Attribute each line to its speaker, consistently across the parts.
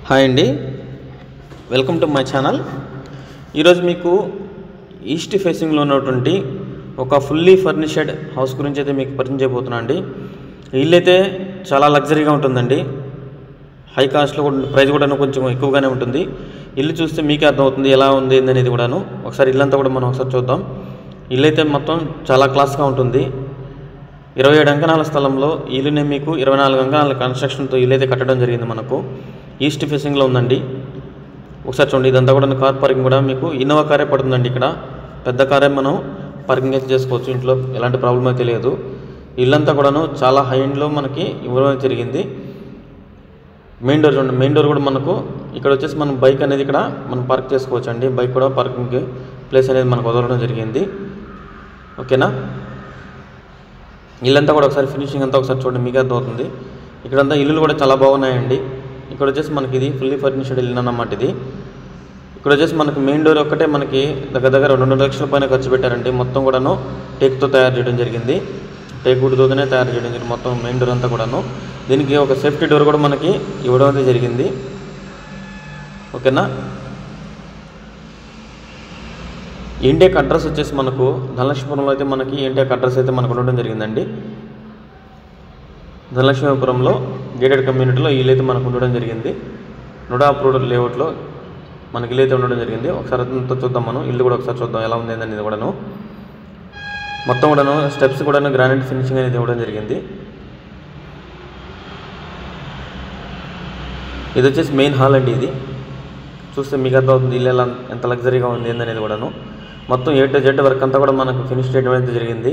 Speaker 1: hi అండి welcome to my channel ఈరోజు మీకు ఈస్ట్ ఫేసింగ్లో ఉన్నటువంటి ఒక ఫుల్లీ ఫర్నిషడ్ హౌస్ గురించి అయితే మీకు పరిచయం చేయబోతున్నా అండి ఈ ఇల్లు అయితే చాలా లగ్జరీగా ఉంటుందండి హై కాస్ట్లో కూడా ప్రైస్ కూడా కొంచెం ఎక్కువగానే ఉంటుంది ఇల్లు చూస్తే మీకే అర్థమవుతుంది ఎలా ఉంది ఏంది అనేది కూడాను ఒకసారి ఇల్లంతా కూడా మనం ఒకసారి చూద్దాం ఇల్లు అయితే మొత్తం చాలా క్లాస్గా ఉంటుంది ఇరవై ఏడు అంకణాల స్థలంలో ఈ ఇల్లునే మీకు ఇరవై నాలుగు అంకణాల కన్స్ట్రక్షన్తో ఇల్లు అయితే కట్టడం జరిగింది మనకు ఈస్ట్ ఫేసింగ్లో ఉందండి ఒకసారి చూడండి ఇదంతా కూడా కార్ పార్కింగ్ కూడా మీకు ఇన్నోవా కారే పడుతుందండి ఇక్కడ పెద్ద కారే మనం పార్కింగ్ అయితే చేసుకోవచ్చు ఇంట్లో ఎలాంటి ప్రాబ్లం అయితే లేదు ఇల్లంతా కూడాను చాలా హై ఎండ్లో మనకి ఇవ్వడం జరిగింది మెయిన్ డోర్ చూడండి మెయిన్ డోర్ కూడా మనకు ఇక్కడ వచ్చేసి మనం బైక్ అనేది ఇక్కడ మనం పార్క్ చేసుకోవచ్చు అండి బైక్ కూడా పార్కింగ్ ప్లేస్ అనేది మనకు వదలడం జరిగింది ఓకేనా ఇల్లంతా కూడా ఒకసారి ఫినిషింగ్ అంతా ఒకసారి చూడండి మీకు అర్థమవుతుంది ఇక్కడంతా ఇల్లులు కూడా చాలా బాగున్నాయండి ఇక్కడ వచ్చేసి మనకి ఇది ఫుల్లీ ఫర్నిష్డ్ ఇల్లు అన్నమాట ఇది ఇక్కడ వచ్చేసి మనకి మెయిన్ డోర్ ఒక్కటే మనకి దగ్గర దగ్గర రెండు లక్షల పైన ఖర్చు పెట్టారండి మొత్తం కూడాను టేక్తో తయారు చేయడం జరిగింది టేక్ వుడ్తోనే తయారు చేయడం జరిగింది మొత్తం మెయిన్ డోర్ అంతా కూడాను దీనికి ఒక సేఫ్టీ డోర్ కూడా మనకి ఇవ్వడం అయితే జరిగింది ఓకేనా ఇండియాక్ అడ్రస్ వచ్చేసి మనకు ధనలక్ష్మీపురంలో అయితే మనకి ఇండియాక్ అడ్రస్ అయితే మనకు ఉండడం జరిగిందండి ధనలక్ష్మీపురంలో గేటెడ్ కమ్యూనిటీలో ఇల్లు అయితే మనకు ఉండడం జరిగింది నుడా అప్రూవ్డ్ లేఅవుట్లో మనకి ఇల్లు అయితే ఉండడం జరిగింది ఒకసారి అంతా చూద్దాం మనం ఇల్లు కూడా ఒకసారి చూద్దాం ఎలా ఉంది అనేది కూడాను మొత్తం కూడాను స్టెప్స్ కూడాను గ్రానైట్ ఫినిషింగ్ అనేది ఇవ్వడం జరిగింది ఇది వచ్చేసి మెయిన్ హాల్ అండి ఇది చూస్తే మీకు అర్థమవుతుంది ఇల్లు ఎలా ఎంత లగ్జరీగా ఉంది ఏందనేది కూడాను మొత్తం ఏ టు జెడ్ వర్క్ అంతా కూడా మనకు ఫినిష్ చేయడం అయితే జరిగింది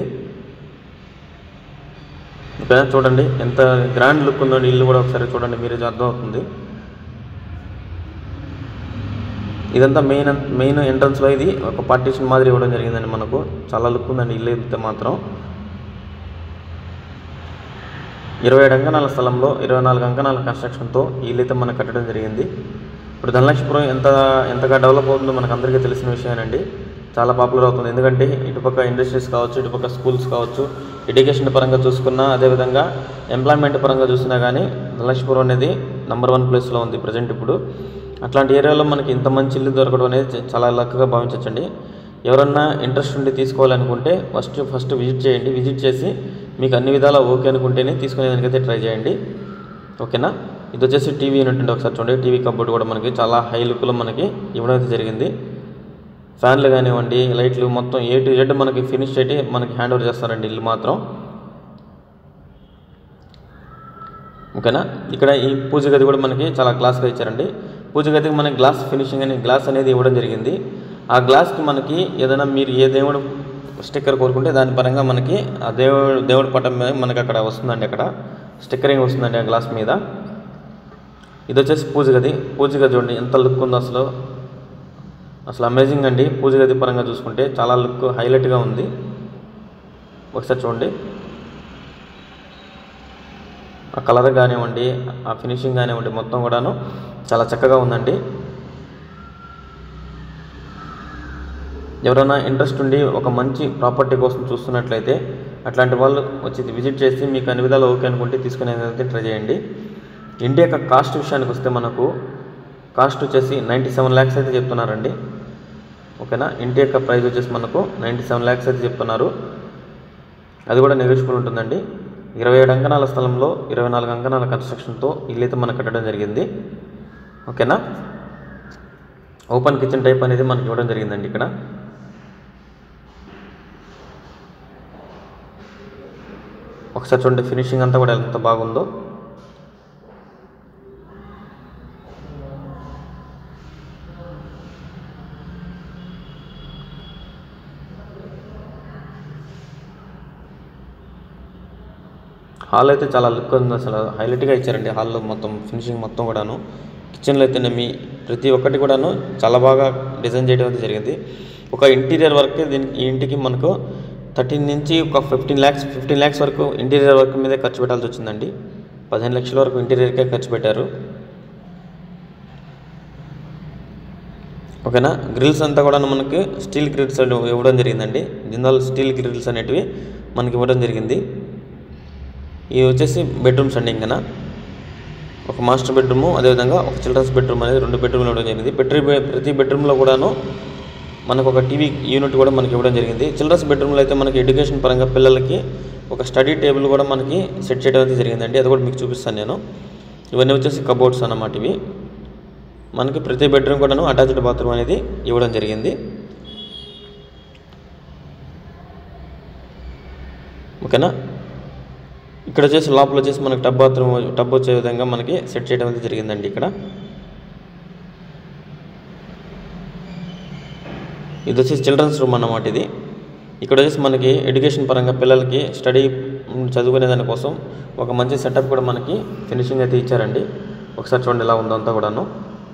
Speaker 1: ఓకేనా చూడండి ఎంత గ్రాండ్ లుక్ ఉందో ఇల్లు కూడా ఒకసారి చూడండి మీరే అర్థమవుతుంది ఇదంతా మెయిన్ మెయిన్ ఎంట్రన్స్లో ఇది ఒక పార్టీషన్ మాదిరి ఇవ్వడం జరిగిందండి మనకు చాలా లుక్ ఉందండి ఇల్లు అయితే మాత్రం ఇరవై ఏడు అంకణాల స్థలంలో ఇరవై నాలుగు అంకణాల కన్స్ట్రక్షన్తో ఈ ఇల్లు అయితే మనకు కట్టడం జరిగింది ఇప్పుడు ధనలక్ష్మీపురం ఎంత ఎంతగా డెవలప్ అవుతుందో మనకు అందరికీ తెలిసిన విషయమేనండి చాలా పాపులర్ అవుతుంది ఎందుకంటే ఇటుపక్క ఇండస్ట్రీస్ కావచ్చు ఇటుపక్క స్కూల్స్ కావచ్చు ఎడ్యుకేషన్ పరంగా చూసుకున్నా అదేవిధంగా ఎంప్లాయ్మెంట్ పరంగా చూసినా కానీ ధనలక్ష్మీపురం అనేది నెంబర్ వన్ ప్లేస్లో ఉంది ప్రజెంట్ ఇప్పుడు అట్లాంటి ఏరియాలో మనకి ఇంత మంచి ఇల్లు దొరకడం అనేది చ- చాలా లక్గా భావించవచ్చండి ఎవరన్నా ఇంట్రెస్ట్ ఉండి తీసుకోవాలనుకుంటే ఫస్ట్ ఫస్ట్ విజిట్ చేయండి విజిట్ చేసి మీకు అన్ని విధాలా ఓకే అనుకుంటేనే తీసుకునేదానికైతే ట్రై చేయండి ఓకేనా ఇది వచ్చేసి టీవీ యూనిట్ అండి ఒకసారి చూడండి టీవీ కబోర్డ్ కూడా మనకి చాలా హై లుక్లో మనకి ఇవ్వడం అయితే జరిగింది ఫ్యాన్లు కానివ్వండి లైట్లు మొత్తం ఏ టు జెడ్ మనకి ఫినిష్ చేసి మనకి హ్యాండ్ ఓవర్ చేస్తారండి ఇల్లు మాత్రం ఓకేనా ఇక్కడ ఈ పూజ గది కూడా మనకి చాలా క్లాస్గా ఇచ్చారండి పూజ గదికి మనకి గ్లాస్ ఫినిషింగ్ అని గ్లాస్ అనేది ఇవ్వడం జరిగింది ఆ గ్లాస్కి మనకి ఏదైనా మీరు ఏ దేవుడు స్టిక్కర్ కోరుకుంటే దాని పరంగా మనకి ఆ దేవుడు దేవుడి పటం మీద మనకి అక్కడ వస్తుందండి అక్కడ స్టిక్కరింగ్ వస్తుందండి ఆ గ్లాస్ మీద ఇది వచ్చేసి పూజ గది పూజ గది చూడండి ఎంత లుక్ ఉందో అసలు అసలు అమేజింగ్ అండి పూజ గది పరంగా చూసుకుంటే చాలా లుక్ హైలైట్గా ఉంది ఒకసారి చూడండి ఆ కలర్ కానివ్వండి ఆ ఫినిషింగ్ కానివ్వండి మొత్తం కూడాను చాలా చక్కగా ఉందండి ఎవరైనా ఇంట్రెస్ట్ ఉండి ఒక మంచి ప్రాపర్టీ కోసం చూస్తున్నట్లయితే అట్లాంటి వాళ్ళు వచ్చి విజిట్ చేసి మీకు అన్ని విధాలు ఓకే అనుకుంటే తీసుకునేదైతే ట్రై చేయండి ఇంటి యొక్క కాస్ట్ విషయానికి వస్తే మనకు కాస్ట్ వచ్చేసి నైంటీ సెవెన్ ల్యాక్స్ అయితే చెప్తున్నారండి ఓకేనా ఇంటి యొక్క ప్రైస్ వచ్చేసి మనకు నైంటీ సెవెన్ ల్యాక్స్ అయితే చెప్తున్నారు అది కూడా నెగోషియబుల్ ఉంటుందండి ఇరవై ఏడు అంకణాల స్థలంలో ఇరవై నాలుగు అంకణాల కన్స్ట్రక్షన్తో ఇల్లు అయితే మనకు కట్టడం జరిగింది ఓకేనా ఓపెన్ కిచెన్ టైప్ అనేది మనకి ఇవ్వడం జరిగిందండి ఇక్కడ ఒకసారి చూడండి ఫినిషింగ్ అంతా కూడా ఎంత బాగుందో హాల్ అయితే చాలా లుక్ ఉంది అసలు హైలైట్గా ఇచ్చారండి హాల్లో మొత్తం ఫినిషింగ్ మొత్తం కూడాను కిచెన్లో అయితే మీ ప్రతి ఒక్కటి కూడాను చాలా బాగా డిజైన్ చేయడం అయితే జరిగింది ఒక ఇంటీరియర్ వర్క్ దీనికి ఈ ఇంటికి మనకు థర్టీన్ నుంచి ఒక ఫిఫ్టీన్ ల్యాక్స్ ఫిఫ్టీన్ ల్యాక్స్ వరకు ఇంటీరియర్ వర్క్ మీదే ఖర్చు పెట్టాల్సి వచ్చిందండి పదిహేను లక్షల వరకు ఇంటీరియర్కే ఖర్చు పెట్టారు ఓకేనా గ్రిల్స్ అంతా కూడా మనకి స్టీల్ గ్రిల్స్ ఇవ్వడం జరిగిందండి జిందాల్ స్టీల్ గ్రిల్స్ అనేటివి మనకి ఇవ్వడం జరిగింది ఇవి వచ్చేసి బెడ్రూమ్స్ అండి ఇంకా ఒక మాస్టర్ బెడ్రూము అదేవిధంగా ఒక చిల్డ్రన్స్ బెడ్రూమ్ అనేది రెండు బెడ్రూమ్లు ఇవ్వడం జరిగింది ప్రతి బె- ప్రతి బెడ్రూమ్లో కూడాను మనకు ఒక టీవీ యూనిట్ కూడా మనకి ఇవ్వడం జరిగింది చిల్డ్రన్స్ బెడ్రూమ్లో అయితే మనకి ఎడ్యుకేషన్ పరంగా పిల్లలకి ఒక స్టడీ టేబుల్ కూడా మనకి సెట్ చేయడం అయితే జరిగిందండి అది కూడా మీకు చూపిస్తాను నేను ఇవన్నీ వచ్చేసి కబోర్డ్స్ అన్నమాట ఇవి మనకి ప్రతి బెడ్రూమ్ కూడాను అటాచ్డ్ బాత్రూమ్ అనేది ఇవ్వడం జరిగింది ఓకేనా ఇక్కడ వచ్చేసి లోపల వచ్చేసి మనకి టబ్ బాత్రూమ్ టబ్ వచ్చే విధంగా మనకి సెట్ చేయడం అయితే జరిగిందండి ఇక్కడ ఇది వచ్చేసి చిల్డ్రన్స్ రూమ్ అన్నమాట ఇది ఇక్కడ వచ్చేసి మనకి ఎడ్యుకేషన్ పరంగా పిల్లలకి స్టడీ మ్, చదువుకునే దానికోసం ఒక మంచి సెటప్ కూడా మనకి ఫినిషింగ్ అయితే ఇచ్చారండి ఒకసారి చూడండి ఎలా ఉందో అంతా కూడాను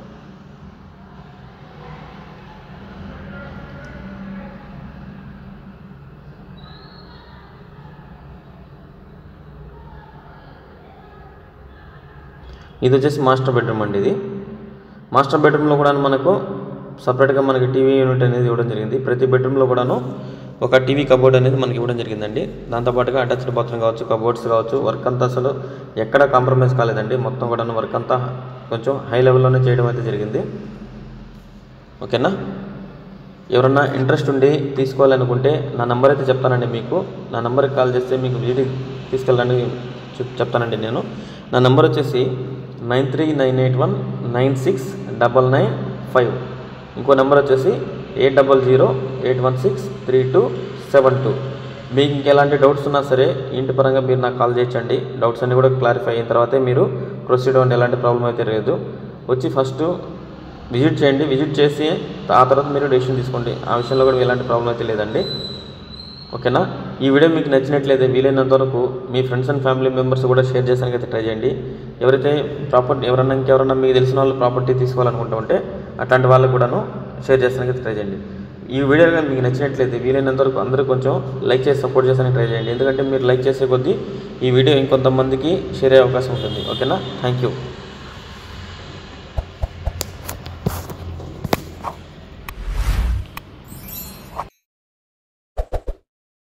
Speaker 1: ఇది వచ్చేసి మాస్టర్ బెడ్రూమ్ అండి ఇది మాస్టర్ బెడ్రూమ్లో కూడా మనకు సపరేట్గా మనకి టీవీ యూనిట్ అనేది ఇవ్వడం జరిగింది ప్రతి బెడ్రూమ్లో కూడాను ఒక టీవీ కబోర్డ్ అనేది మనకి ఇవ్వడం జరిగిందండి దాంతోపాటుగా అటాచ్డ్ బాత్రూమ్ కావచ్చు కబోర్డ్స్ కావచ్చు వర్క్ అంతా అసలు ఎక్కడ కాంప్రమైజ్ కాలేదండి మొత్తం కూడాను వర్క్ అంతా కొంచెం హై లెవెల్లోనే చేయడం అయితే జరిగింది ఓకేనా ఎవరన్నా ఇంట్రెస్ట్ ఉండి తీసుకోవాలనుకుంటే నా నెంబర్ అయితే చెప్తానండి మీకు నా నెంబర్కి కాల్ చేస్తే మీకు వీడియో తీసుకెళ్ళండి చెప్ చెప్తానండి నేను నా నెంబర్ వచ్చేసి nine three nine eight one nine six double nine five ఇంకో నెంబర్ వచ్చేసి eight double zero eight one six three two seven two మీకు ఇంకెలాంటి డౌట్స్ ఉన్నా సరే ఇంటి పరంగా మీరు నాకు కాల్ చేయొచ్చండి డౌట్స్ అన్నీ కూడా క్లారిఫై అయిన తర్వాతే మీరు ప్రొసీడ్ అవ్వండి ఎలాంటి ప్రాబ్లం అయితే లేదు వచ్చి ఫస్ట్ విజిట్ చేయండి విజిట్ చేసి ఆ తర్వాత మీరు డెసిషన్ తీసుకోండి ఆ విషయంలో కూడా ఎలాంటి ప్రాబ్లం అయితే లేదండి ఓకేనా ఈ వీడియో మీకు నచ్చినట్లయితే వీలైనంత వరకు మీ ఫ్రెండ్స్ అండ్ ఫ్యామిలీ మెంబర్స్ కూడా షేర్ చేయడానికి అయితే ట్రై చేయండి ఎవరైతే ప్రాపర్టీ ఎవరన్నా ఇంకెవరన్నా మీకు తెలిసిన వాళ్ళు ప్రాపర్టీ తీసుకోవాలనుకుంటూ ఉంటే అట్లాంటి వాళ్ళకు కూడాను షేర్ చేయడానికి అయితే ట్రై చేయండి ఈ వీడియో కానీ మీకు నచ్చినట్లయితే వీలైనంత వరకు అందరూ కొంచెం లైక్ చేసి సపోర్ట్ చేసానికి ట్రై చేయండి ఎందుకంటే మీరు లైక్ చేసే కొద్దీ ఈ వీడియో ఇంకొంతమందికి షేర్ అయ్యే అవకాశం ఉంటుంది ఓకేనా థ్యాంక్ యూ